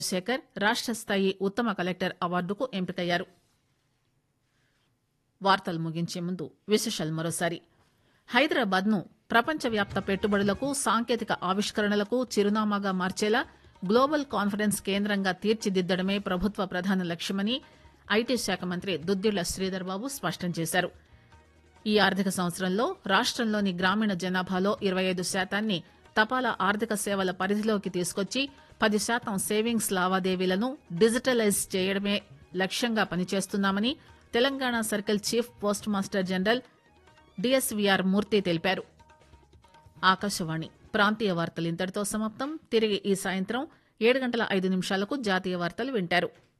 శేఖర్ రాష్ట స్థాయి ఉత్తమ కలెక్టర్ అవార్డుకు ఎంపికయ్యారు వార్తలు ముగించే ముందు విశేషాలు మరోసారి హైదరాబాద్ ను ప్రపంచవ్యాప్త పెట్టుబడులకు సాంకేతిక ఆవిష్కరణలకు చిరునామాగా మార్చేలా గ్లోబల్ కాన్ఫరెన్స్ కేంద్రంగా తీర్చిదిద్దడమే ప్రభుత్వ ప్రధాన లక్ష్యమని ఐటీ శాఖ మంత్రి దుద్దిళ్ల శ్రీధర్ బాబు స్పష్టం చేశారు ఈ ఆర్థిక సంవత్సరంలో రాష్టంలోని గ్రామీణ జనాభాలో ఇరవై ఐదు శాతాన్ని తపాలా ఆర్థిక సేవల పరిధిలోకి తీసుకొచ్చి పది శాతం సేవింగ్స్ లావాదేవీలను డిజిటలైజ్ చేయడమే లక్ష్యంగా పనిచేస్తున్నామని Telangana circle chief postmaster general D S V R Murthy తెలిపారు ఆకాశవాణి ప్రాంతీయ వార్తలు ఇంతటితో సమాప్తం తిరిగి ఈ సాయంత్రం ఏడు గంటల ఐదు నిమిషాలకు జాతీయ వార్తలు వింటారు